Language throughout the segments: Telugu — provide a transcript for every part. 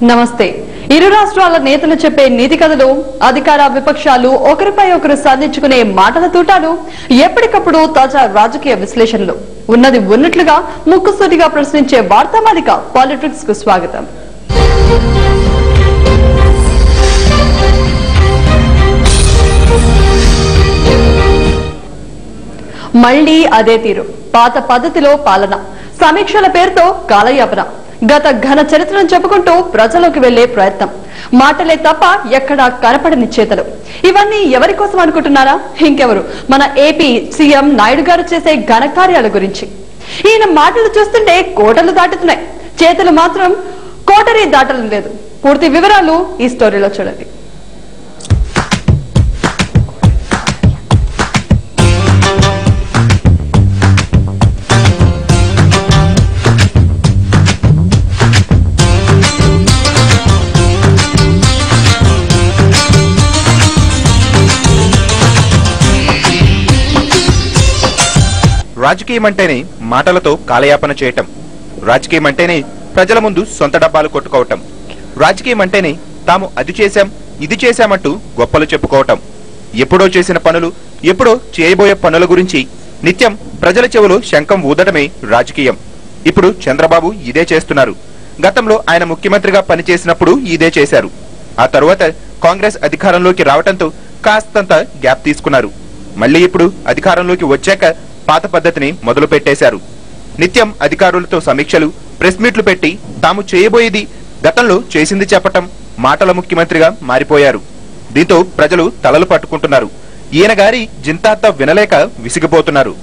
నమస్తే ఇరు రాష్ట్రాల నేతలు చెప్పే నీతి కథలు అధికార విపక్షాలు ఒకరిపై ఒకరు సంధించుకునే మాటల తూటాలు ఎప్పటికప్పుడు తాజా రాజకీయ విశ్లేషణలు ఉన్నది ఉన్నట్లుగా ముక్కుసూటిగా ప్రశ్నించే వార్తామాలిక పాలిటిక్స్ కు స్వాగతం మళ్లీ అదే తీరు పాత పద్ధతిలో పాలన సమీక్షల పేరుతో కాలయాపన గత ఘన చరిత్రను చెప్పుకుంటూ ప్రజలోకి వెళ్లే ప్రయత్నం మాటలే తప్ప ఎక్కడా కనపడని చేతలు ఇవన్నీ ఎవరి కోసం అనుకుంటున్నారా ఇంకెవరు మన ఏపీ సీఎం నాయుడు గారు చేసే ఘన కార్యాల గురించి ఈయన మాటలు చూస్తుంటే కోటలు దాటుతున్నాయి చేతులు మాత్రం కోటరీ దాటడం లేదు పూర్తి వివరాలు ఈ స్టోరీలో చూడండి రాజకీయం అంటేనే మాటలతో కాలయాపన చేయటం రాజకీయం అంటేనే ప్రజల ముందు సొంత డబ్బాలు కొట్టుకోవటం రాజకీయం అంటేనే తాము అది చేశాం ఇది చేశామంటూ గొప్పలు చెప్పుకోవటం ఎప్పుడో చేసిన పనులు ఎప్పుడో చేయబోయే పనుల గురించి నిత్యం ప్రజల చెవులో శంఖం ఊదటమే రాజకీయం ఇప్పుడు చంద్రబాబు ఇదే చేస్తున్నారు గతంలో ఆయన ముఖ్యమంత్రిగా పనిచేసినప్పుడు ఇదే చేశారు ఆ తరువాత కాంగ్రెస్ అధికారంలోకి రావటంతో కాస్తంత గ్యాప్ తీసుకున్నారు మళ్ళీ ఇప్పుడు అధికారంలోకి వచ్చాక పాత పద్ధతిని మొదలు పెట్టేశారు నిత్యం అధికారులతో సమీక్షలు ప్రెస్ మీట్లు పెట్టి తాము చేయబోయేది గతంలో చేసింది చెప్పటం మాటల ముఖ్యమంత్రిగా మారిపోయారు దీంతో ప్రజలు తలలు పట్టుకుంటున్నారు ఈయన గారి జింతాత వినలేక విసిగిపోతున్నారు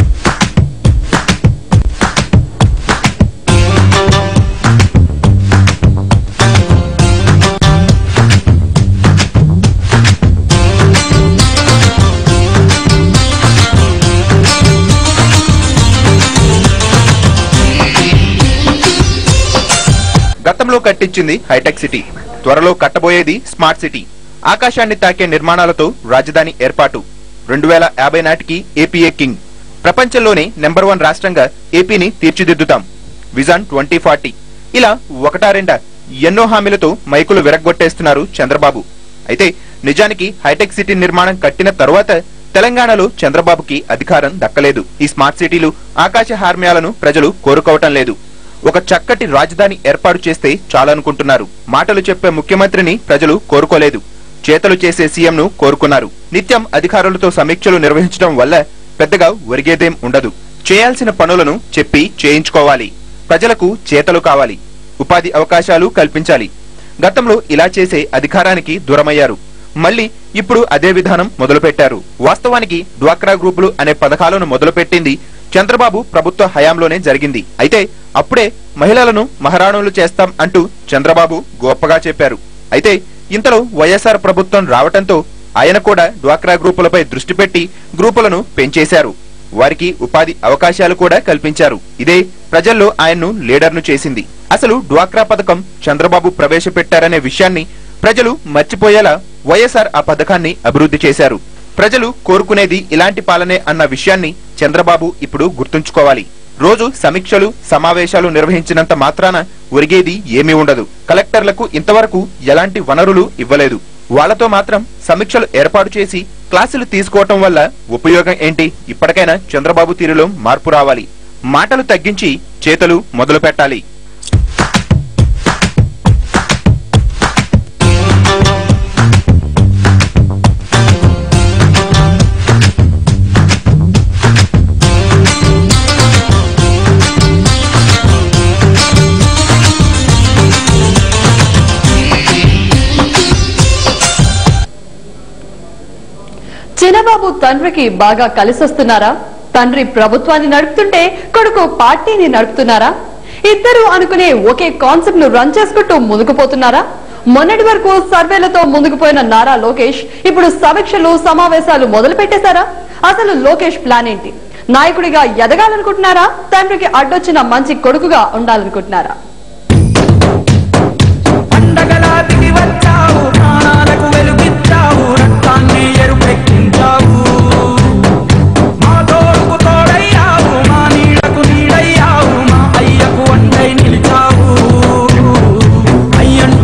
గతంలో కట్టించింది హైటెక్ సిటీ త్వరలో కట్టబోయేది స్మార్ట్ సిటీ ఆకాశాన్ని తాకే నిర్మాణాలతో రాజధాని ఏర్పాటు రెండు వేల యాభై నాటికి ఏపీఏ కింగ్ ప్రపంచంలోనే నెంబర్ వన్ రాష్ట్రంగా ఏపీని తీర్చిదిద్దుతాం విజన్ ట్వంటీ ఫార్టీ ఇలా ఒకటా రెండా ఎన్నో హామీలతో మైకులు విరగ్గొట్టేస్తున్నారు చంద్రబాబు అయితే నిజానికి హైటెక్ సిటీ నిర్మాణం కట్టిన తరువాత తెలంగాణలో చంద్రబాబుకి అధికారం దక్కలేదు ఈ స్మార్ట్ సిటీలు ఆకాశ హార్మ్యాలను ప్రజలు కోరుకోవటం లేదు ఒక చక్కటి రాజధాని ఏర్పాటు చేస్తే చాలనుకుంటున్నారు మాటలు చెప్పే ముఖ్యమంత్రిని ప్రజలు కోరుకోలేదు చేతలు చేసే సీఎంను కోరుకున్నారు నిత్యం అధికారులతో సమీక్షలు నిర్వహించడం వల్ల పెద్దగా ఒరిగేదేం ఉండదు చేయాల్సిన పనులను చెప్పి చేయించుకోవాలి ప్రజలకు చేతలు కావాలి ఉపాధి అవకాశాలు కల్పించాలి గతంలో ఇలా చేసే అధికారానికి దూరమయ్యారు మళ్ళీ ఇప్పుడు అదే విధానం మొదలుపెట్టారు వాస్తవానికి డ్వాక్రా గ్రూపులు అనే పథకాలను మొదలుపెట్టింది చంద్రబాబు ప్రభుత్వ హయాంలోనే జరిగింది అయితే అప్పుడే మహిళలను మహారాణులు చేస్తాం అంటూ చంద్రబాబు గొప్పగా చెప్పారు అయితే ఇంతలో వైఎస్ఆర్ ప్రభుత్వం రావటంతో ఆయన కూడా డ్వాక్రా గ్రూపులపై దృష్టి పెట్టి గ్రూపులను పెంచేశారు వారికి ఉపాధి అవకాశాలు కూడా కల్పించారు ఇదే ప్రజల్లో ఆయన్ను లీడర్ను చేసింది అసలు డ్వాక్రా పథకం చంద్రబాబు ప్రవేశపెట్టారనే విషయాన్ని ప్రజలు మర్చిపోయేలా వైఎస్ఆర్ ఆ పథకాన్ని అభివృద్ధి చేశారు ప్రజలు కోరుకునేది ఇలాంటి పాలనే అన్న విషయాన్ని చంద్రబాబు ఇప్పుడు గుర్తుంచుకోవాలి రోజు సమీక్షలు సమావేశాలు నిర్వహించినంత మాత్రాన ఒరిగేది ఏమీ ఉండదు కలెక్టర్లకు ఇంతవరకు ఎలాంటి వనరులు ఇవ్వలేదు వాళ్లతో మాత్రం సమీక్షలు ఏర్పాటు చేసి క్లాసులు తీసుకోవటం వల్ల ఉపయోగం ఏంటి ఇప్పటికైనా చంద్రబాబు తీరులో మార్పు రావాలి మాటలు తగ్గించి చేతలు మొదలు పెట్టాలి చిన్నబాబు తండ్రికి బాగా కలిసొస్తున్నారా తండ్రి ప్రభుత్వాన్ని నడుపుతుంటే కొడుకు పార్టీని నడుపుతున్నారా ఇద్దరు అనుకునే ఒకే కాన్సెప్ట్ ను రన్ చేసుకుంటూ ముందుకు పోతున్నారా మొన్నటి వరకు సర్వేలతో ముందుకు పోయిన నారా లోకేష్ ఇప్పుడు సమీక్షలు సమావేశాలు మొదలు పెట్టేశారా అసలు లోకేష్ ప్లాన్ ఏంటి నాయకుడిగా ఎదగాలనుకుంటున్నారా తండ్రికి అడ్డొచ్చిన మంచి కొడుకుగా ఉండాలనుకుంటున్నారా పండగలా దిగి వచ్చావు ప్రాణాలకు వెలుగిచ్చావు రక్తాన్ని ఎరుపెక్కించావు మా తోడుకు తోడయ్యావు మా నీడకు నీడయ్యావు మా అయ్యకు అండై నిలిచావు అయ్యంట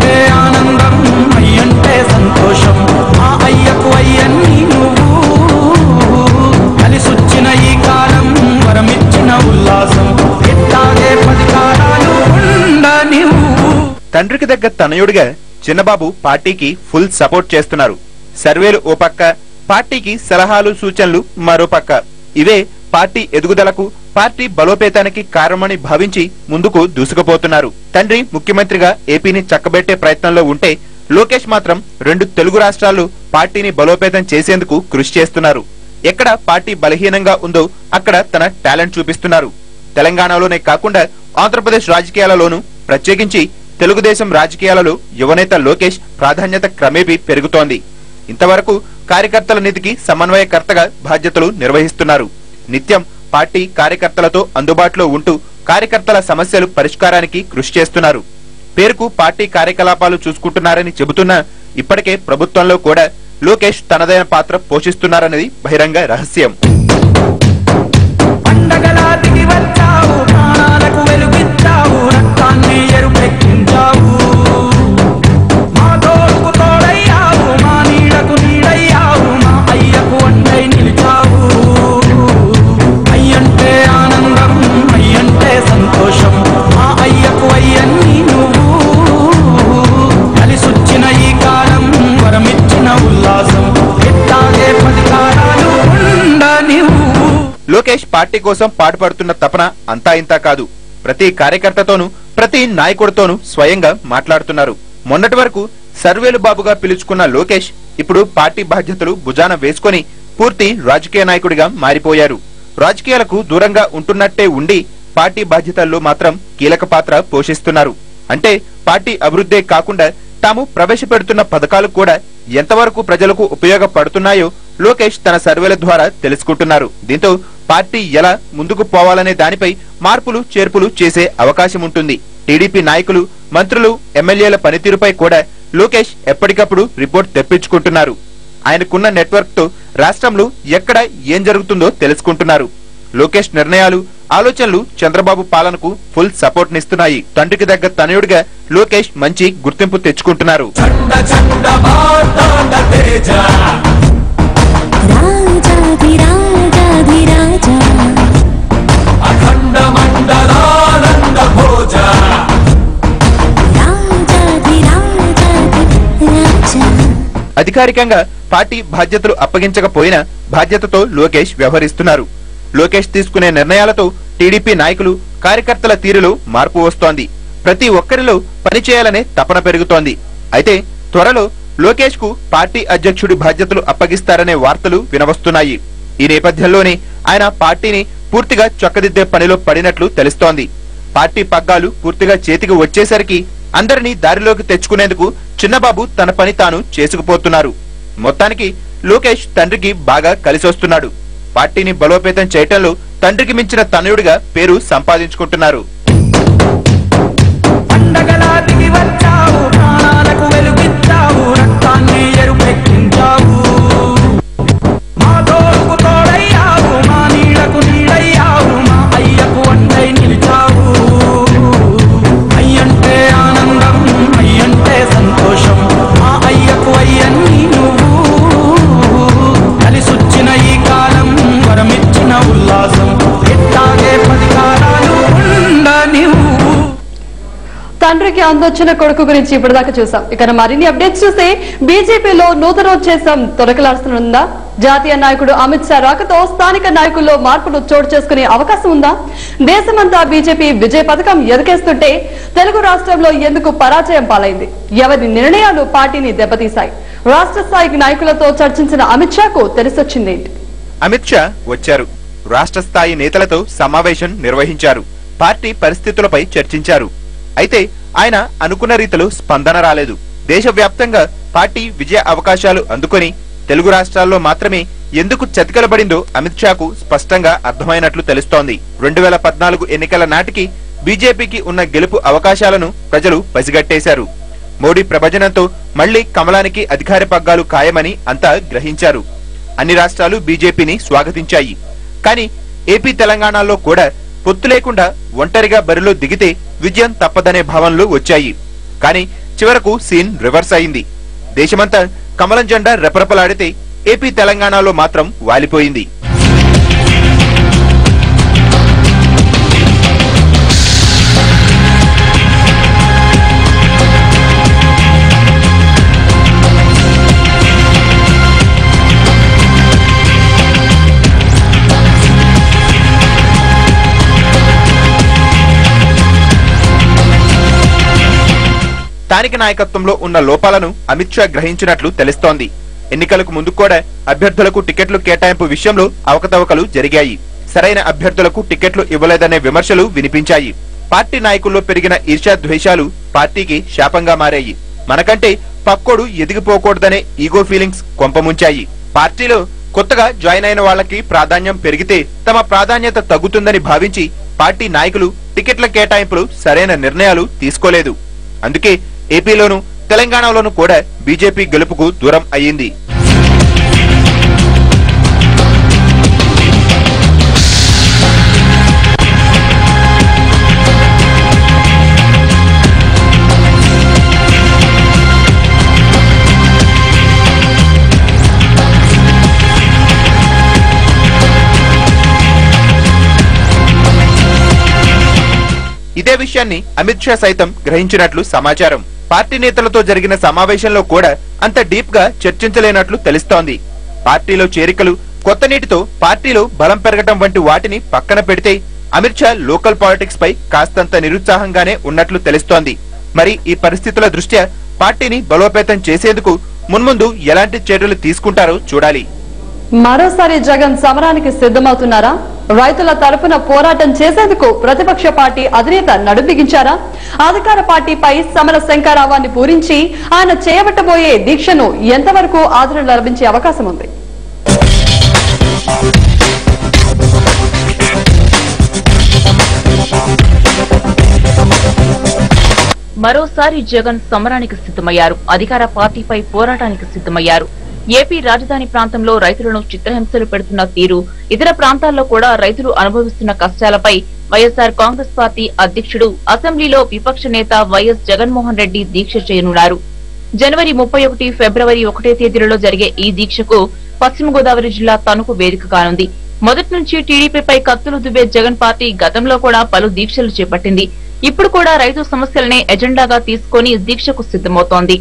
తండ్రికి దగ్గర తనయుడిగా చిన్నబాబు పార్టీకి ఫుల్ సపోర్ట్ చేస్తున్నారు సర్వేలు ఓ పక్క పార్టీకి సలహాలు సూచనలు మరో పక్క ఇవే పార్టీ ఎదుగుదలకు పార్టీ బలోపేతానికి కారణమని భావించి ముందుకు దూసుకుపోతున్నారు తండ్రి ముఖ్యమంత్రిగా ఏపీని చక్కబెట్టే ప్రయత్నంలో ఉంటే లోకేష్ మాత్రం రెండు తెలుగు రాష్ట్రాల్లో పార్టీని బలోపేతం చేసేందుకు కృషి చేస్తున్నారు ఎక్కడ పార్టీ బలహీనంగా ఉందో అక్కడ తన టాలెంట్ చూపిస్తున్నారు తెలంగాణలోనే కాకుండా ఆంధ్రప్రదేశ్ రాజకీయాలలోనూ ప్రత్యేకించి తెలుగుదేశం రాజకీయాలలో యువనేత లోకేష్ ప్రాధాన్యత క్రమేపీ పెరుగుతోంది ఇంతవరకు కార్యకర్తల నిధికి సమన్వయకర్తగా బాధ్యతలు నిర్వహిస్తున్నారు నిత్యం పార్టీ కార్యకర్తలతో అందుబాటులో ఉంటూ కార్యకర్తల సమస్యలు పరిష్కారానికి కృషి చేస్తున్నారు పేరుకు పార్టీ కార్యకలాపాలు చూసుకుంటున్నారని చెబుతున్నా ఇప్పటికే ప్రభుత్వంలో కూడా లోకేష్ తనదైన పాత్ర పోషిస్తున్నారన్నది బహిరంగ రహస్యం పండగలా దిగి వచ్చావు ప్రాణాలకు వెలుగిచ్చావు రక్తాన్ని ఎరుపెక్కించావు మా తోడుకు తోడయ్యావు మా నీడకు నీడయ్యావు మా అయ్యకు అండై నిలిచావు అయ్యంటే ఆనందం అయ్యంటే సంతోషం మా అయ్యకు అయ్యన్ని నువ్వు కలిసొచ్చిన ఈ కాలం వరమిచ్చిన ఉల్లాసం ఎట్టాగే పది కాలాలు ఉండనివ్వు లోకేష్ పార్టీ కోసం పాటుపడుతున్న తపన అంతా ఇంతా కాదు ప్రతి కార్యకర్తతోనూ ప్రతి నాయకుడితోనూ స్వయంగా మాట్లాడుతున్నారు మొన్నటి వరకు సర్వేలు బాబుగా పిలుచుకున్న లోకేష్ ఇప్పుడు పార్టీ బాధ్యతలు భుజాన వేసుకొని పూర్తి రాజకీయ నాయకుడిగా మారిపోయారు రాజకీయాలకు దూరంగా ఉంటున్నట్టే ఉండి పార్టీ బాధ్యతల్లో మాత్రం కీలక పాత్ర పోషిస్తున్నారు అంటే పార్టీ అభివృద్ధే కాకుండా తాము ప్రవేశపెడుతున్న పథకాలు కూడా ఎంతవరకు ప్రజలకు ఉపయోగపడుతున్నాయో లోకేష్ తన సర్వేల ద్వారా తెలుసుకుంటున్నారు దీంతో పార్టీ ఎలా ముందుకు పోవాలనే దానిపై మార్పులు చేర్పులు చేసే అవకాశం ఉంటుంది టీడీపీ నాయకులు మంత్రులు ఎమ్మెల్యేల పనితీరుపై కూడా లోకేష్ ఎప్పటికప్పుడు రిపోర్ట్ తెప్పించుకుంటున్నారు ఆయనకున్న నెట్వర్క్ తో రాష్ట్రంలో ఎక్కడ ఏం జరుగుతుందో తెలుసుకుంటున్నారు లోకేష్ నిర్ణయాలు ఆలోచనలు చంద్రబాబు పాలనకు ఫుల్ సపోర్ట్ నిస్తున్నాయి తండ్రికి దగ్గర తనయుడిగా లోకేష్ మంచి గుర్తింపు తెచ్చుకుంటున్నారు రాజాధిరాజాధిరాజా రాజాధిరాజాధిరాజా అధికారికంగా పార్టీ బాధ్యతలు అప్పగించకపోయినా బాధ్యతతో లోకేష్ వ్యవహరిస్తున్నారు లోకేష్ తీసుకునే నిర్ణయాలతో టీడీపీ నాయకులు కార్యకర్తల తీరులో మార్పు వస్తోంది ప్రతి ఒక్కరిలో పనిచేయాలనే తపన పెరుగుతోంది అయితే త్వరలో లోకేష్ కు పార్టీ అధ్యక్షుడి బాధ్యతలు అప్పగిస్తారనే వార్తలు వినవస్తున్నాయి ఈ నేపథ్యంలోనే ఆయన పార్టీని పూర్తిగా చక్కదిద్దే పనిలో పడినట్లు తెలుస్తోంది పార్టీ పగ్గాలు పూర్తిగా చేతికి వచ్చేసరికి అందరినీ దారిలోకి తెచ్చుకునేందుకు చిన్నబాబు తన పని తాను చేసుకుపోతున్నారు మొత్తానికి లోకేష్ తండ్రికి బాగా కలిసొస్తున్నాడు పార్టీని బలోపేతం చేయటంలో తండ్రికి మించిన తనయుడిగా పేరు సంపాదించుకుంటున్నారు పండగలా దిగి వచ్చావు ప్రాణాలకు వెలుగిచ్చావు రక్తాన్ని ఎరుపెక్కించావు మా తోడుకు తోడయ్యావు మా నీడకు నీడయ్యావు మా అయ్యకు అండై నిలిచావు అయ్యంటే ఆనందం అయ్యంటే సంతోషం మా అయ్యకు అయ్యన్ని నువ్వు కలిసొచ్చిన ఈ కాలం వరమిచ్చిన ఉల్లాసం ఎట్టాగే పది కాలాలు ఉండనివ్వు తండ్రికి అందొచ్చిన కొడుకు గురించి ఇప్పటిదాకా చూసాం ఇక మరిన్ని అప్డేట్స్ చూస్తే బీజేపీలో నూతనోచ్చేసం తొలకలాడుతుందా జాతీయ నాయకుడు అమిత్ షా రాకతో స్థానిక నాయకుల్లో మార్పులు చోటు చేసుకునే అవకాశం ఉందా దేశమంతా బీజేపీ విజయ పథకం ఎదుకేస్తుంటే తెలుగు రాష్ట్రంలో ఎందుకు పరాజయం పాలైంది ఎవరి నిర్ణయాలు పార్టీని దెబ్బతీశాయి రాష్ట్ర స్థాయి నాయకులతో చర్చించిన అమిత్ షాకు తెలిసొచ్చిందేంటి అమిత్ షా వచ్చారు రాష్ట్ర స్థాయి నేతలతో సమావేశం నిర్వహించారు పార్టీ పరిస్థితులపై చర్చించారు అయితే ఆయన అనుకున్న రీతిలో స్పందన రాలేదు దేశవ్యాప్తంగా పార్టీ విజయ అవకాశాలు అందుకొని తెలుగు రాష్ట్రాల్లో మాత్రమే ఎందుకు చతికిలబడిందో అమిత్ షాకు స్పష్టంగా అర్థమైనట్లు తెలుస్తోంది రెండు వేల పద్నాలుగు ఎన్నికల నాటికి బీజేపీకి ఉన్న గెలుపు అవకాశాలను ప్రజలు పసిగట్టేశారు మోడీ ప్రభజనంతో మళ్లీ కమలానికి అధికార పగ్గాలు ఖాయమని అంతా గ్రహించారు అన్ని రాష్ట్రాలు బీజేపీని స్వాగతించాయి కానీ ఏపీ తెలంగాణలో కూడా పొత్తు లేకుండా ఒంటరిగా బరిలో దిగితే విజయం తప్పదనే భావనలు వచ్చాయి కానీ చివరకు సీన్ రివర్స్ అయింది దేశమంతా కమలం జెండా రెపరెపలాడితే ఏపీ తెలంగాణలో మాత్రం వాలిపోయింది స్థానిక నాయకత్వంలో ఉన్న లోపాలను అమిత్ షా గ్రహించినట్లు తెలుస్తోంది ఎన్నికలకు ముందు కూడా అభ్యర్థులకు టికెట్లు కేటాయింపు విషయంలో అవకతవకలు జరిగాయి సరైన అభ్యర్థులకు టికెట్లు ఇవ్వలేదనే విమర్శలు వినిపించాయి పార్టీ నాయకుల్లో పెరిగిన ఈర్ష్యా ద్వేషాలు పార్టీకి శాపంగా మారాయి మనకంటే పక్కోడు ఎదిగిపోకూడదనే ఈగో ఫీలింగ్స్ కొంపముంచాయి పార్టీలో కొత్తగా జాయిన్ అయిన వాళ్ళకి ప్రాధాన్యం పెరిగితే తమ ప్రాధాన్యత తగ్గుతుందని భావించి పార్టీ నాయకులు టికెట్ల కేటాయింపులు సరైన నిర్ణయాలు తీసుకోలేదు అందుకే ఏపీలోను తెలంగాణలోను కూడా బీజేపీ గెలుపుకు దూరం అయ్యింది ఇదే విషయాన్ని అమిత్ షా సైతం గ్రహించినట్లు సమాచారం పార్టీ నేతలతో జరిగిన సమావేశంలో కూడా అంత డీప్ గా చర్చించలేనట్లు తెలుస్తోంది పార్టీలో చేరికలు కొత్త నీటితో పార్టీలో బలం పెరగటం వంటి వాటిని పక్కన పెడితే అమిత్ షా లోకల్ పాలిటిక్స్ పై కాస్తంత నిరుత్సాహంగానే ఉన్నట్లు తెలుస్తోంది మరి ఈ పరిస్థితుల దృష్ట్యా పార్టీని బలోపేతం చేసేందుకు మున్ముందు ఎలాంటి చర్యలు తీసుకుంటారో చూడాలి మరోసారి జగన్ సమరానికి సిద్ధమవుతున్నారా రైతుల తరపున పోరాటం చేసేందుకు ప్రతిపక్ష పార్టీ అధినేత నడుంబిగించారా అధికార పార్టీపై సమర శంకారావాన్ని పూరించి ఆయన చేపట్టబోయే దీక్షను ఎంతవరకు ఆదరణ లభించే అవకాశం ఉంది మరోసారి జగన్ సమరానికి సిద్ధమయ్యారు అధికార పార్టీపై పోరాటానికి సిద్ధమయ్యారు ఏపీ రాజధాని ప్రాంతంలో రైతులను చిత్రహింసలు పెడుతున్న తీరు ఇతర ప్రాంతాల్లో కూడా రైతులు అనుభవిస్తున్న కష్టాలపై వైఎస్ఆర్ కాంగ్రెస్ పార్టీ అధ్యక్షుడు అసెంబ్లీలో విపక్ష నేత వైఎస్ జగన్మోహన్ రెడ్డి దీక్ష చేయనున్నారు జనవరి ముప్పై ఒకటి ఫిబ్రవరి ఒకటే తేదీలలో జరిగే ఈ దీక్షకు పశ్చిమ గోదావరి జిల్లా తణుకు వేదిక కానుంది మొదటి నుంచి టీడీపీపై కత్తులు దువ్వే జగన్ పార్టీ గతంలో కూడా పలు దీక్షలు చేపట్టింది ఇప్పుడు కూడా రైతు సమస్యలనే ఎజెండాగా తీసుకొని దీక్షకు సిద్ధమవుతోంది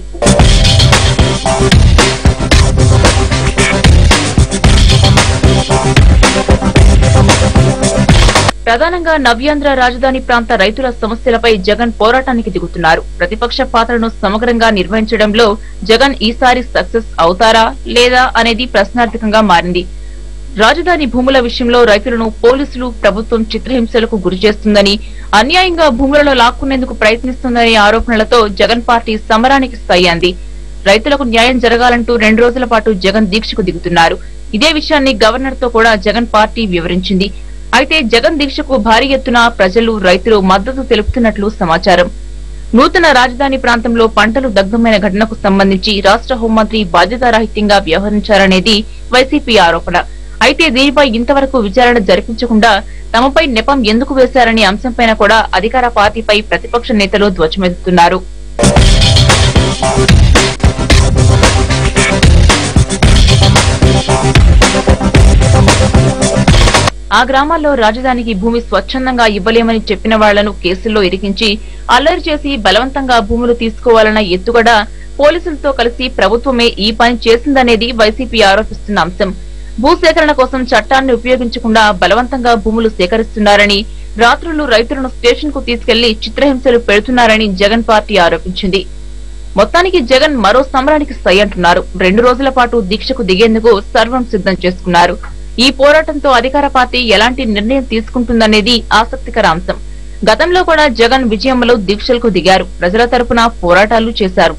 ప్రధానంగా నవ్యాంధ్ర రాజధాని ప్రాంత రైతుల సమస్యలపై జగన్ పోరాటానికి దిగుతున్నారు ప్రతిపక్ష పాత్రను సమగ్రంగా నిర్వహించడంలో జగన్ ఈసారి సక్సెస్ అవుతారా లేదా అనేది ప్రశ్నార్థకంగా మారింది రాజధాని భూముల విషయంలో రైతులను పోలీసులు ప్రభుత్వం చిత్రహింసలకు గురి చేస్తుందని అన్యాయంగా భూములలో లాక్కునేందుకు ప్రయత్నిస్తుందనే ఆరోపణలతో జగన్ పార్టీ సమరానికి సయ్యంది రైతులకు న్యాయం జరగాలంటూ రెండు రోజుల పాటు జగన్ దీక్షకు దిగుతున్నారు ఇదే విషయాన్ని గవర్నర్ తో కూడా జగన్ పార్టీ వివరించింది అయితే జగన్ దీక్షకు భారీ ఎత్తున ప్రజలు రైతులు మద్దతు తెలుపుతున్నట్లు సమాచారం నూతన రాజధాని ప్రాంతంలో పంటలు దగ్ధమైన ఘటనకు సంబంధించి రాష్ట్ర హోంమంత్రి బాధ్యతారాహిత్యంగా వ్యవహరించారనేది వైసీపీ ఆరోపణ అయితే దీనిపై ఇంతవరకు విచారణ జరిపించకుండా తమపై నెపం ఎందుకు వేశారనే అంశంపైన కూడా అధికార పార్టీపై ప్రతిపక్ష నేతలు ధ్వజమెత్తుతున్నారు ఆ గ్రామాల్లో రాజధానికి భూమి స్వచ్ఛందంగా ఇవ్వలేమని చెప్పిన వాళ్లను కేసుల్లో ఇరికించి అల్లరి చేసి బలవంతంగా భూములు తీసుకోవాలన్న ఎత్తుగడ పోలీసులతో కలిసి ప్రభుత్వమే ఈ పని చేసిందనేది వైసీపీ ఆరోపిస్తున్న అంశం భూసేకరణ కోసం చట్టాన్ని ఉపయోగించకుండా బలవంతంగా భూములు సేకరిస్తున్నారని రాత్రులు రైతులను స్టేషన్ కు తీసుకెళ్లి చిత్రహింసలు పెడుతున్నారని జగన్ పార్టీ ఆరోపించింది మొత్తానికి జగన్ మరో సమరానికి సై అంటున్నారు రెండు రోజుల పాటు దీక్షకు దిగేందుకు సర్వం సిద్ధం చేసుకున్నారు ఈ పోరాటంతో అధికార పార్టీ ఎలాంటి నిర్ణయం తీసుకుంటుందనేది ఆసక్తికర అంశం గతంలో కూడా జగన్ విజయంలో దీక్షలకు దిగారు ప్రజల తరపున పోరాటాలు చేశారు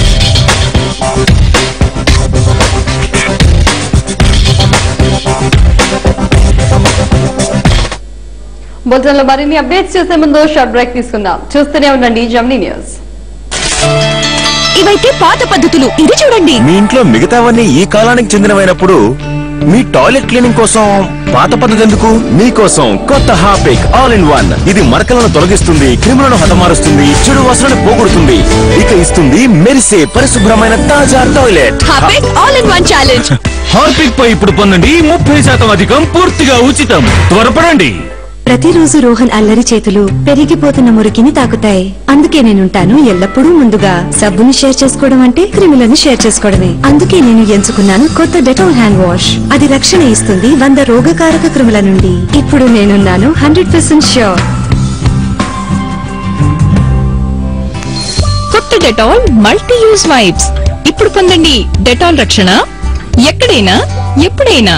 బులెటిన్ లో మరిన్ని అప్డేట్స్ చేసే ముందు షార్ట్ బ్రేక్ తీసుకుందాం చూస్తూనే ఉండండి జమ్నీ న్యూస్ ఇవైతే పాత పద్ధతులు ఇది చూడండి మీ ఇంట్లో మిగతావన్నీ ఈ కాలానికి చెందినవైనప్పుడు మీ టాయిలెట్ క్లీనింగ్ కోసం పాత పద్ధతి ఎందుకు మీకోసం కొత్త హాపిక్ ఆల్ ఇన్ వన్ ఇది మరకలను తొలగిస్తుంది క్రిములను హతమారుస్తుంది చెడు వాసనను పోగొడుతుంది ఇక ఇస్తుంది మెరిసే పరిశుభ్రమైన తాజా toilet Harpic all in one challenge Harpic పై ఇప్పుడు పొందండి ముప్పై శాతం అధికం పూర్తిగా ఉచితం త్వరపడండి ప్రతిరోజు రోహన్ అల్లరి చేతులు పెరిగిపోతున్న మురికిని తాకుతాయి అందుకే నేనుంటాను ఎల్లప్పుడూ ముందుగా సబ్బుని షేర్ చేసుకోవడం అంటే క్రిములను షేర్ చేసుకోవడమే అందుకే నేను ఎంచుకున్నాను కొత్త డెటాల్ హ్యాండ్ వాష్ అది రక్షణ ఇస్తుంది వంద రోగకారక క్రిముల నుండి ఇప్పుడు నేనున్నాను హండ్రెడ్ పర్సెంట్ ష్యూర్ కొత్త కొత్త డెటాల్ మల్టీ యూజ్ వైప్స్ ఇప్పుడు పొందండి డెటాల్ రక్షణ ఎక్కడైనా ఎప్పుడైనా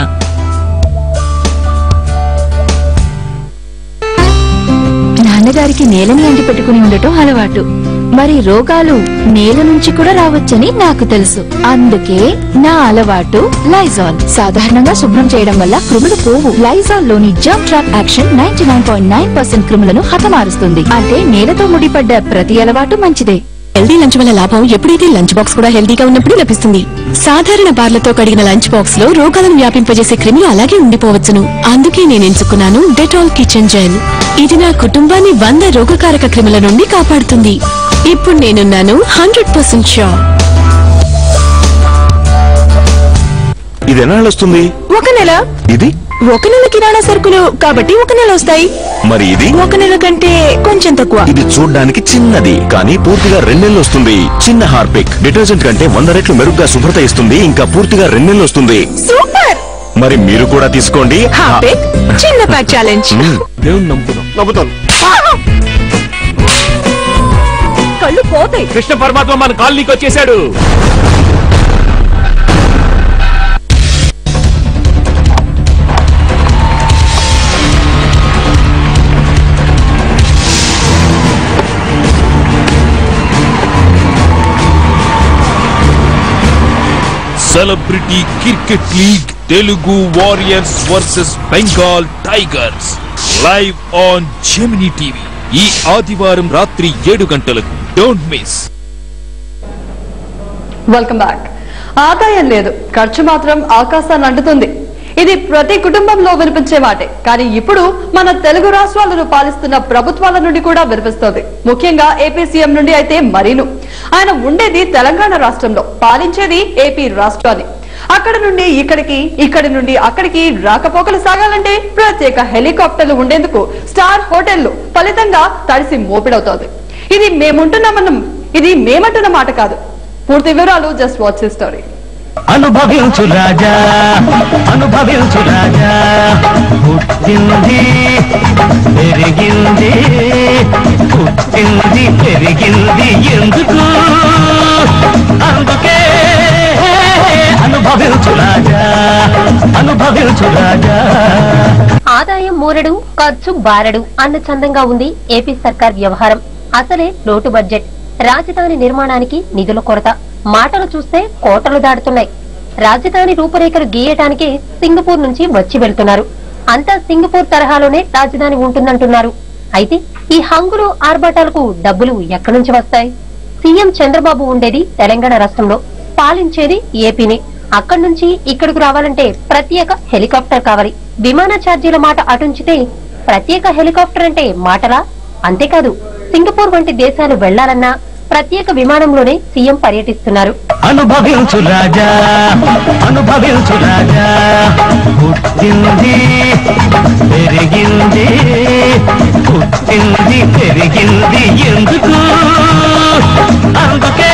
నాన్నగారికి నేలని అంటి పెట్టుకుని ఉండటం అలవాటు మరి రోగాలు నేల నుంచి కూడా రావచ్చని నాకు తెలుసు అందుకే నా అలవాటు లైజాల్ సాధారణంగా శుభ్రం చేయడం వల్ల క్రిములు పోవు లైజాల్ లోని germ trap action ninety nine point nine percent క్రిములను హతమారుస్తుంది అంటే నేలతో ముడిపడ్డ ప్రతి అలవాటు మంచిదే హెల్దీ లంచ్ వల్ల లాభం ఎప్పుడైతే లంచ్ బాక్స్ కూడా హెల్దీగా ఉన్నప్పుడు లభిస్తుంది సాధారణ బార్లతో కడిగిన లంచ్ బాక్స్ లో రోగాలను వ్యాపింపజేసే క్రిములు అలాగే ఉండిపోవచ్చును అందుకే నేను ఎంచుకున్నాను డెటాల్ కిచెన్ జెల్ ఇది నా కుటుంబాన్ని వంద రోగకారక క్రిముల నుండి కాపాడుతుంది ఇప్పుడు నేనున్నాను హండ్రెడ్ పర్సెంట్ షూర్ ఇది ఎన్నాళ్ళు వస్తుంది ఒక నెల ఇది ఒక నెల కిరాణా సరుకులు కాబట్టి ఒక నెల వస్తాయి మరి ఇది ఒక నెల కంటే కొంచెం తక్కువ ఇది చూడ్డానికి చిన్నది కానీ పూర్తిగా రెండేళ్ళు వస్తుంది చిన్న హార్పిక్ డిటర్జెంట్ కంటే వంద రెట్లు మెరుగ్గా శుభ్రత ఇస్తుంది ఇంకా పూర్తిగా రెండేళ్ళు వస్తుంది సూపర్ మరి మీరు కూడా తీసుకోండి హాపిక్ చిన్న ప్యాక్ ఛాలెంజ్ మ్మ్. దేవుని నమ్ముతున్నాం కళ్ళు పోతాయి కృష్ణ పరమాత్మ మన కాలనీకి వచ్చేసాడు Celebrity Cricket League Telugu Warriors versus Bengal Tigers live on Gemini TV ఈ ఆదివారం రాత్రి ఏడు గంటలకు డోంట్ మిస్ వెల్కమ్ బ్యాక్ ఆదాయం లేదు ఖర్చు మాత్రం ఆకాశాన్ని అంటుతుంది ఇది ప్రతి కుటుంబంలో వినిపించే మాటే కానీ ఇప్పుడు మన తెలుగు రాష్ట్రాలను పాలిస్తున్న ప్రభుత్వాల నుండి కూడా వినిపిస్తోంది ముఖ్యంగా ఏపీ సీఎం నుండి అయితే మరీను ఆయన ఉండేది తెలంగాణ రాష్ట్రంలో పాలించేది ఏపీ రాష్ట్రాన్ని అక్కడ నుండి ఇక్కడికి ఇక్కడి నుండి అక్కడికి రాకపోకలు సాగాలంటే ప్రత్యేక హెలికాప్టర్లు ఉండేందుకు స్టార్ హోటళ్లు ఫలితంగా తడిసి మోపిడవుతోంది ఇది మేముంటున్నామన్న ఇది మేమంటున్న మాట కాదు పూర్తి వివరాలు జస్ట్ వాచ్ స్టోరీ అనుభవించు రాజా అనుభవించు రాజా పుట్టింది పెరిగింది పుట్టింది పెరిగింది ఎందుకు అందుకే అనుభవించు రాజా అనుభవించు రాజా ఆదాయం మూరడు ఖర్చు బారడు అన్న చందంగా ఉంది ఏపీ సర్కార్ వ్యవహారం అసలే లోటు బడ్జెట్ రాజధాని నిర్మాణానికి నిధుల కొరత మాటలు చూస్తే కోటలు దాటుతున్నాయి రాజధాని రూపురేఖలు గీయటానికి సింగపూర్ నుంచి వచ్చి వెళ్తున్నారు అంతా సింగపూర్ తరహాలోనే రాజధాని ఉంటుందంటున్నారు అయితే ఈ హంగులు ఆర్భాటాలకు డబ్బులు ఎక్కడి నుంచి వస్తాయి సీఎం చంద్రబాబు ఉండేది తెలంగాణ రాష్ట్రంలో పాలించేది ఏపీని అక్కడి నుంచి ఇక్కడికి రావాలంటే ప్రత్యేక హెలికాప్టర్ కావాలి విమాన ఛార్జీల మాట అటుంచితే ప్రత్యేక హెలికాప్టర్ అంటే మాటలా అంతేకాదు సింగపూర్ వంటి దేశాలు వెళ్లాలన్నా ప్రత్యేక విమానంలోనే సీఎం పర్యటిస్తున్నారు అనుభవించు రాజా అనుభవించు రాజా పుట్టింది పెరిగింది పుట్టింది పెరిగింది ఎందుకు అందుకే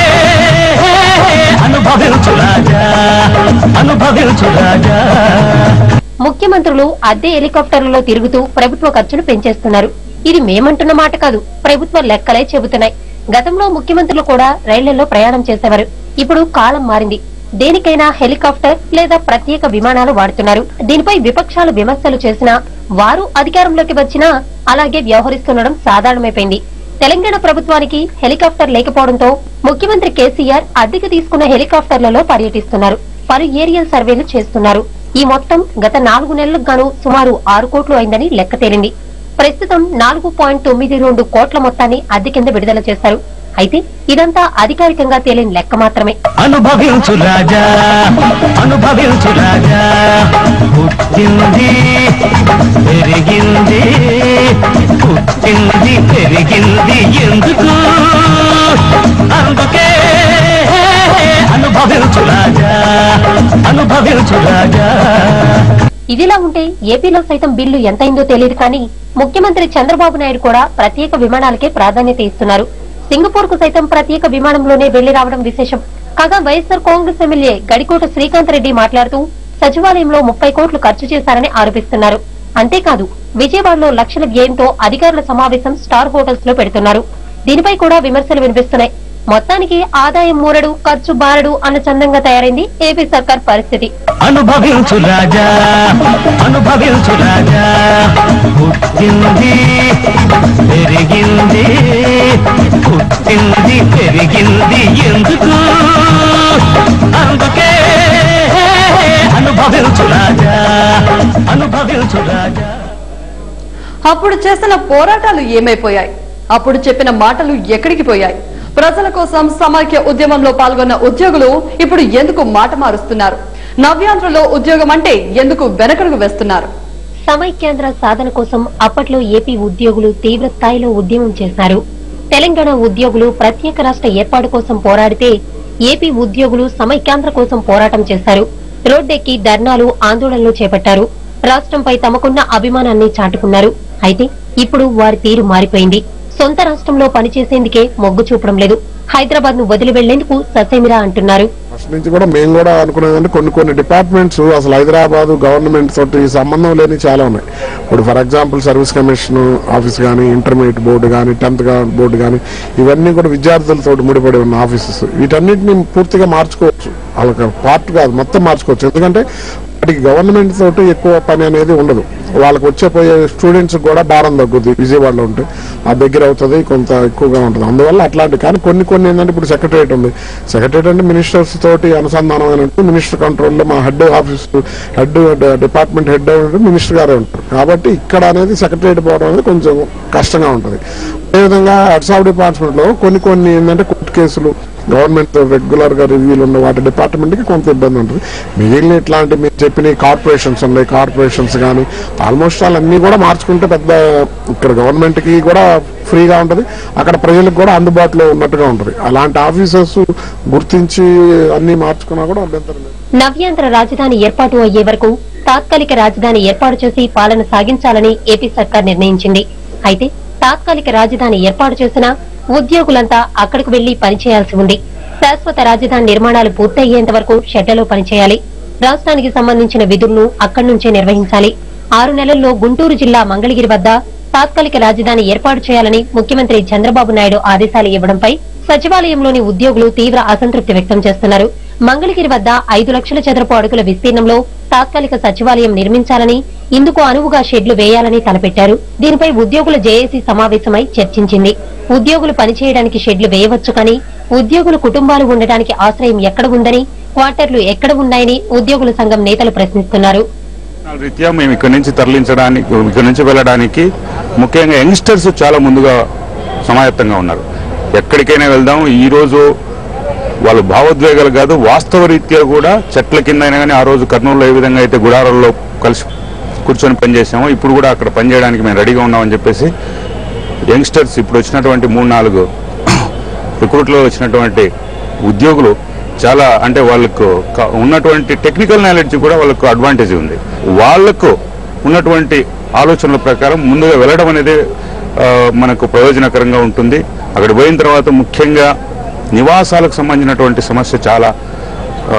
అనుభవించు రాజా అనుభవించు రాజా ముఖ్యమంత్రులు అద్దె హెలికాప్టర్లలో తిరుగుతూ ప్రభుత్వ ఖర్చులు పెంచేస్తున్నారు ఇది మేమంటున్న మాట కాదు ప్రభుత్వ లెక్కలే చెబుతున్నాయి గతంలో ముఖ్యమంత్రులు కూడా రైళ్లలో ప్రయాణం చేసేవారు ఇప్పుడు కాలం మారింది దేనికైనా హెలికాప్టర్ లేదా ప్రత్యేక విమానాలు వాడుతున్నారు దీనిపై విపక్షాలు విమర్శలు చేసినా వారు అధికారంలోకి వచ్చినా అలాగే వ్యవహరిస్తుండడం సాధారణమైపోయింది తెలంగాణ ప్రభుత్వానికి హెలికాప్టర్ లేకపోవడంతో ముఖ్యమంత్రి కేసీఆర్ అద్దెకు తీసుకున్న హెలికాప్టర్లలో పర్యటిస్తున్నారు పలు ఏరియల్ సర్వేలు చేస్తున్నారు ఈ మొత్తం గత నాలుగు నెలలకు గాను సుమారు ఆరు కోట్లు అయిందని లెక్క తేలింది ప్రస్తుతం నాలుగు పాయింట్ తొమ్మిది రెండు కోట్ల మొత్తాన్ని అద్దె కింద విడుదల చేశారు అయితే ఇదంతా అధికారికంగా తేలిన లెక్క మాత్రమే అనుభవించు రాజా అనుభవించు రాజా పుట్టింది పెరిగింది పుట్టింది పెరిగింది ఎందుకు అందుకే అనుభవించు రాజా అనుభవించు రాజా ఇదిలా ఉంటే ఏపీలో సైతం బిల్లు ఎంతైందో తెలియదు కానీ ముఖ్యమంత్రి చంద్రబాబు నాయుడు కూడా ప్రత్యేక విమానాలకే ప్రాధాన్యత ఇస్తున్నారు సింగపూర్ కు సైతం ప్రత్యేక విమానంలోనే వెళ్లి రావడం విశేషం కాగా వైఎస్సార్ కాంగ్రెస్ ఎమ్మెల్యే గడికోట శ్రీకాంత్ రెడ్డి మాట్లాడుతూ సచివాలయంలో ముప్పై కోట్లు ఖర్చు చేశారని ఆరోపిస్తున్నారు అంతేకాదు విజయవాడలో లక్షల వ్యయంతో అధికారుల సమావేశం స్టార్ హోటల్స్ లో పెడుతున్నారు దీనిపై కూడా విమర్శలు వినిపిస్తున్నాయి మొత్తానికి ఆదాయం మూరడు ఖర్చు బారడు అన్న చందంగా తయారైంది ఏపీ సర్కార్ పరిస్థితి అనుభవించు రాజా అనుభవించు రాజా పుట్టింది పెరిగింది పుట్టింది పెరిగింది ఎందుకు అందుకే అనుభవించు రాజా అనుభవించు రాజా అప్పుడు చేసిన పోరాటాలు ఏమైపోయాయి అప్పుడు చెప్పిన మాటలు ఎక్కడికి పోయాయి ప్రజల కోసం సమైక్య ఉద్యమంలో పాల్గొన్న ఉద్యోగులు ఇప్పుడు ఎందుకు మాట మారుస్తున్నారు నవ్యాంధ్రలో ఉద్యోగం అంటే ఎందుకు వెనకడుగు వేస్తున్నారు సమైక్యాంధ్ర సాధన కోసం అప్పట్లో ఏపీ ఉద్యోగులు తీవ్ర స్థాయిలో ఉద్యమం చేశారు తెలంగాణ ఉద్యోగులు ప్రత్యేక రాష్ట్ర ఏర్పాటు కోసం పోరాడితే ఏపీ ఉద్యోగులు సమైక్యాంధ్ర కోసం పోరాటం చేశారు రోడ్డెక్కి ధర్నాలు ఆందోళనలు చేపట్టారు రాష్ట్రంపై తమకున్న అభిమానాన్ని చాటుకున్నారు అయితే ఇప్పుడు వారి తీరు మారిపోయింది సొంత రాష్ట్రంలో పనిచేసేందుకే మొగ్గు చూపడం లేదు హైదరాబాద్ ను వదిలి వెళ్లేందుకు ససేమిరా అంటున్నారు ఫస్ట్ నుంచి కూడా మేము కూడా అనుకునేదంటే కొన్ని కొన్ని డిపార్ట్మెంట్స్ అసలు హైదరాబాద్ గవర్నమెంట్ తోటి సంబంధం లేని చాలా ఉన్నాయి ఇప్పుడు for example service commission office కానీ ఇంటర్మీడియట్ బోర్డు కానీ టెన్త్ బోర్డు కానీ ఇవన్నీ కూడా విద్యార్థులతో ముడిపడి ఉన్న ఆఫీసెస్ వీటన్నిటిని పూర్తిగా మార్చుకోవచ్చు వాళ్ళకి పార్ట్ కాదు మొత్తం మార్చుకోవచ్చు ఎందుకంటే వాటికి గవర్నమెంట్ తోటి ఎక్కువ పని అనేది ఉండదు వాళ్ళకి వచ్చే పోయే స్టూడెంట్స్ కూడా భారం తగ్గుద్ది విజయవాడలో ఉంటే ఆ దగ్గర అవుతుంది కొంత ఎక్కువగా ఉంటుంది అందువల్ల అట్లాంటి కానీ కొన్ని కొన్ని ఏంటంటే ఇప్పుడు సెక్రటరియట్ ఉంది సెక్రటరియట్ అంటే మినిస్టర్స్ తోటి అనుసంధానం మినిస్టర్ కంట్రోల్లో మా head office head department head minister గారే ఉంటారు కాబట్టి ఇక్కడ అనేది సెక్రటరియట్ పోవడం అనేది కొంచెం కష్టంగా ఉంటుంది అదేవిధంగా హెడ్స్ ఆఫ్ డిపార్ట్మెంట్ లో కొన్ని కొన్ని ఏంటంటే కోర్టు కేసులు గవర్నమెంట్ రెగ్యులర్ గా రివ్యూలు ఉన్న వాటి డిపార్ట్మెంట్ కి కొంత ఇబ్బంది ఉంటుంది మిగిలిన ఇట్లాంటి మీరు చెప్పిన కార్పొరేషన్స్ ఉన్నాయి కార్పొరేషన్స్ కానీ ఆల్మోస్ట్ ఆల్ అన్ని కూడా మార్చుకుంటే పెద్ద ఇక్కడ గవర్నమెంట్ కి కూడా ఫ్రీగా ఉంటది అక్కడ ప్రజలకు కూడా అందుబాటులో ఉన్నట్టుగా ఉంటది అలాంటి ఆఫీసర్స్ గుర్తించి అన్ని మార్చుకున్నా కూడా అభ్యంతరం లేదు నవ్యాంధ్ర రాజధాని ఏర్పాటు అయ్యే వరకు తాత్కాలిక రాజధాని ఏర్పాటు చేసి పాలన సాగించాలని ఏపీ సర్కార్ నిర్ణయించింది అయితే తాత్కాలిక రాజధాని ఏర్పాటు చేసినా ఉద్యోగులంతా అక్కడికి వెళ్లి పనిచేయాల్సి ఉంది శాశ్వత రాజధాని నిర్మాణాలు పూర్తయ్యేంత వరకు షెడ్లలో పనిచేయాలి రాష్ట్రానికి సంబంధించిన విధులను అక్కడి నుంచే నిర్వహించాలి ఆరు నెలల్లో గుంటూరు జిల్లా మంగళగిరి వద్ద తాత్కాలిక రాజధాని ఏర్పాటు చేయాలని ముఖ్యమంత్రి చంద్రబాబు నాయుడు ఆదేశాలు ఇవ్వడంపై సచివాలయంలోని ఉద్యోగులు తీవ్ర అసంతృప్తి వ్యక్తం చేస్తున్నారు మంగళగిరి వద్ద ఐదు లక్షల చదరపు అడుగుల విస్తీర్ణంలో తాత్కాలిక సచివాలయం నిర్మించాలని ఇందుకు అనువుగా షెడ్లు వేయాలని తలపెట్టారు దీనిపై ఉద్యోగుల జేఏసీ సమావేశమై చర్చించింది ఉద్యోగులు పనిచేయడానికి షెడ్లు వేయవచ్చు కానీ ఉద్యోగుల కుటుంబాలు ఉండటానికి ఆశ్రయం ఎక్కడ ఉందని క్వార్టర్లు ఎక్కడ ఉన్నాయని ఉద్యోగుల సంఘం నేతలు ప్రశ్నిస్తున్నారు రీత్యా మేము ఇక్కడ నుంచి తరలించడానికి ఇక్కడ నుంచి వెళ్ళడానికి ముఖ్యంగా యంగ్స్టర్స్ చాలా ముందుగా సమాయత్తంగా ఉన్నారు ఎక్కడికైనా వెళ్దాం ఈ రోజు వాళ్ళు భావోద్వేగాలు కాదు వాస్తవ రీత్యా కూడా చెట్ల కింద అయినా కానీ ఆ రోజు కర్నూలులో ఏ విధంగా అయితే గుడారాల్లో కలిసి కూర్చొని పనిచేసామో ఇప్పుడు కూడా అక్కడ పనిచేయడానికి మేము రెడీగా ఉన్నామని చెప్పేసి యంగ్స్టర్స్ ఇప్పుడు వచ్చినటువంటి మూడు నాలుగు రిక్రూట్లో వచ్చినటువంటి ఉద్యోగులు చాలా అంటే వాళ్ళకు క- ఉన్నటువంటి టెక్నికల్ నాలెడ్జ్ కూడా వాళ్ళకు అడ్వాంటేజ్ ఉంది వాళ్ళకు ఉన్నటువంటి ఆలోచనల ప్రకారం ముందుగా వెళ్ళడం అనేది ఆ, మనకు ప్రయోజనకరంగా ఉంటుంది అక్కడ పోయిన తర్వాత ముఖ్యంగా నివాసాలకు సంబంధించినటువంటి సమస్య చాలా ఆ,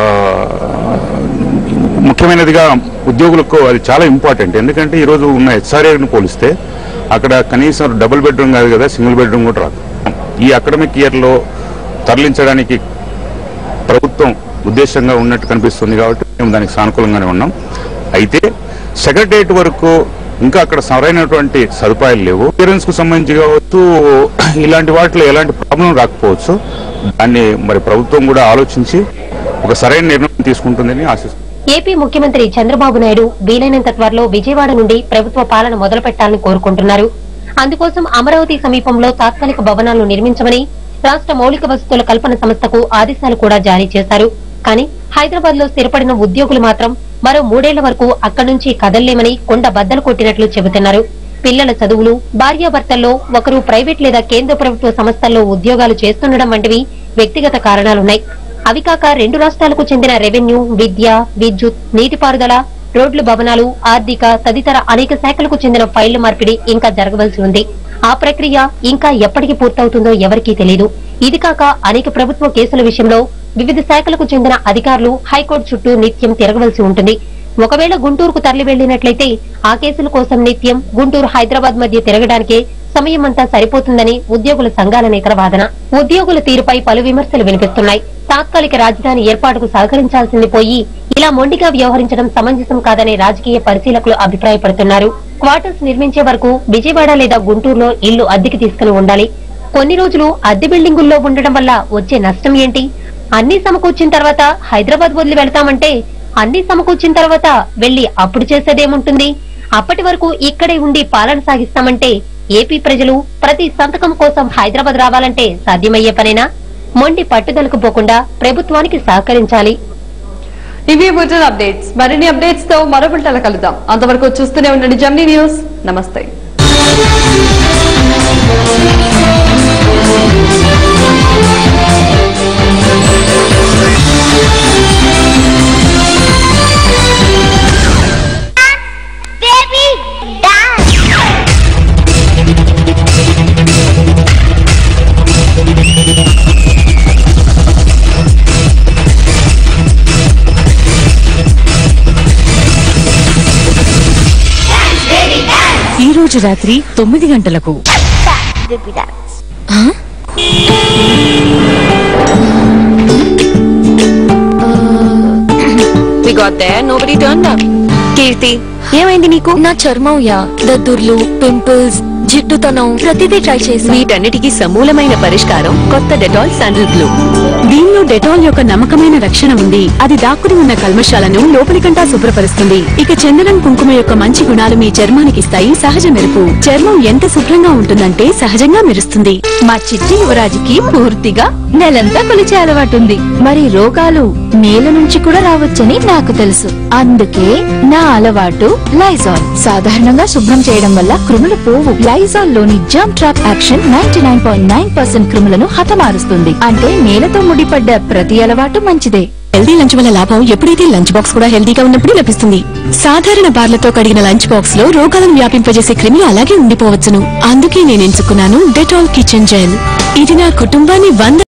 ముఖ్యమైనదిగా ఉద్యోగులకు అది చాలా ఇంపార్టెంట్ ఎందుకంటే ఈరోజు ఉన్న హెచ్ఆర్ఏని పోలిస్తే అక్కడ కనీసం డబుల్ బెడ్రూమ్ కాదు కదా సింగిల్ బెడ్రూమ్ కూడా రాదు ఈ అకాడమిక్ ఇయర్లో తరలించడానికి ప్రభుత్వం ఉద్దేశంగా ఉన్నట్టు కనిపిస్తుంది కాబట్టి మేము దానికి సానుకూలంగానే ఉన్నాం అయితే సెక్రటరియట్ వరకు ఇంకా అక్కడ సరైనటువంటి సదుపాయాలు లేవు క్లియరెన్స్ కు సంబంధించి కావచ్చు ఇలాంటి వాటిలో ఎలాంటి ప్రాబ్లం రాకపోవచ్చు దాన్ని మరి ప్రభుత్వం కూడా ఆలోచించి ఒక సరైన నిర్ణయం తీసుకుంటుందని ఆశిస్తున్నాం ఏపీ ముఖ్యమంత్రి చంద్రబాబు నాయుడు వీలైనంత త్వరలో విజయవాడ నుండి ప్రభుత్వ పాలన మొదలు పెట్టాలని కోరుకుంటున్నారు అందుకోసం అమరావతి సమీపంలో తాత్కాలిక భవనాలను నిర్మించమని రాష్ట్ర మౌలిక వసతుల కల్పన సంస్థకు ఆదేశాలు కూడా జారీ చేశారు కానీ హైదరాబాద్ లో స్థిరపడిన ఉద్యోగులు మాత్రం మరో మూడేళ్ల వరకు అక్కడి నుంచి కదల్లేమని కొండ బద్దలు కొట్టినట్లు చెబుతున్నారు పిల్లల చదువులు భార్యాభర్తల్లో ఒకరు ప్రైవేట్ లేదా కేంద్ర ప్రభుత్వ సంస్థల్లో ఉద్యోగాలు చేస్తుండడం వంటివి వ్యక్తిగత కారణాలున్నాయి అవి కాక రెండు రాష్ట్రాలకు చెందిన రెవెన్యూ విద్య విద్యుత్ నీటిపారుదల రోడ్లు భవనాలు ఆర్థిక తదితర అనేక శాఖలకు చెందిన ఫైళ్ల మార్పిడి ఇంకా జరగవలసి ఉంది ఆ ప్రక్రియ ఇంకా ఎప్పటికి పూర్తవుతుందో ఎవరికీ తెలియదు ఇది కాక అనేక ప్రభుత్వ కేసుల విషయంలో వివిధ శాఖలకు చెందిన అధికారులు హైకోర్టు చుట్టూ నిత్యం తిరగవలసి ఉంటుంది ఒకవేళ గుంటూరుకు తరలి వెళ్లినట్లయితే ఆ కేసుల కోసం నిత్యం గుంటూరు హైదరాబాద్ మధ్య తిరగడానికే సమయం అంతా సరిపోతుందని ఉద్యోగుల సంఘాల నేతల వాదన ఉద్యోగుల తీరుపై పలు విమర్శలు వినిపిస్తున్నాయి తాత్కాలిక రాజధాని ఏర్పాటుకు సహకరించాల్సింది పోయి ఇలా మొండిగా వ్యవహరించడం సమంజసం కాదనే రాజకీయ పరిశీలకులు అభిప్రాయపడుతున్నారు క్వార్టర్స్ నిర్మించే వరకు విజయవాడ లేదా గుంటూరులో ఇల్లు అద్దెకి తీసుకుని ఉండాలి కొన్ని రోజులు అద్దె బిల్డింగుల్లో ఉండడం వల్ల వచ్చే నష్టం ఏంటి అన్ని సమకూర్చిన తర్వాత హైదరాబాద్ వదిలి వెళ్తామంటే అన్ని సమకూర్చిన తర్వాత వెళ్లి అప్పుడు చేసేదేముంటుంది అప్పటి వరకు ఇక్కడే ఉండి పాలన సాగిస్తామంటే ఏపీ ప్రజలు ప్రతి సంతకం కోసం హైదరాబాద్ రావాలంటే సాధ్యమయ్యే పనేనా మొండి పట్టుదలకు పోకుండా ప్రభుత్వానికి సహకరించాలి ఇవి బులెటిన్ అప్డేట్స్ మరిన్ని అప్డేట్స్ తో మరో బులెటిన్లో కలుద్దాం అంతవరకు చూస్తూనే ఉండండి జమ్నీ న్యూస్ నమస్తే ఈ రోజు రాత్రి తొమ్మిది గంటలకు ఆ? We got there, nobody turned up. కీర్తి ఏమైంది నీకు నా చర్మం యా దద్దుర్లు పింపుల్స్ జిడ్డుతనం ప్రతిదీ ట్రై చేసి వీటన్నిటికీ సమూలమైన పరిష్కారం కొత్త డెటాల్ శాండిల్ గ్లూ దీనిలో డెటాల్ యొక్క నమ్మకమైన రక్షణ ఉంది అది దాక్కుని ఉన్న కల్మషాలను లోపలికంటా శుభ్రపరుస్తుంది ఇక చందనం కుంకుమ యొక్క మంచి గుణాలు మీ చర్మానికి ఇస్తాయి సహజ మెరుపు చర్మం ఎంత శుభ్రంగా ఉంటుందంటే సహజంగా మెరుస్తుంది మా చిట్టి యువరాజుకి పూర్తిగా నెలంతా కొలిచే అలవాటు ఉంది మరి రోగాలు నేల నుంచి కూడా రావచ్చని నాకు తెలుసు అందుకే నా అలవాటు లైజాల్ సాధారణంగా శుభ్రం చేయడం వల్ల క్రిములు పోవు లైజాల్ లోని germ trap action ninety nine point nine percent క్రిములను హతమారుస్తుంది అంటే నేలతో ముడిపడ్డ ప్రతి అలవాటు మంచిదే హెల్దీ లంచ్ వల్ల లాభం ఎప్పుడైతే లంచ్ బాక్స్ కూడా హెల్దీగా ఉన్నప్పుడు లభిస్తుంది సాధారణ బార్లతో కడిగిన లంచ్ బాక్స్ లో రోగాలను వ్యాపింపజేసే క్రిములు అలాగే ఉండిపోవచ్చును అందుకే నేను ఎంచుకున్నాను డెటాల్ కిచెన్ జెల్ ఇది నా కుటుంబాన్ని వంద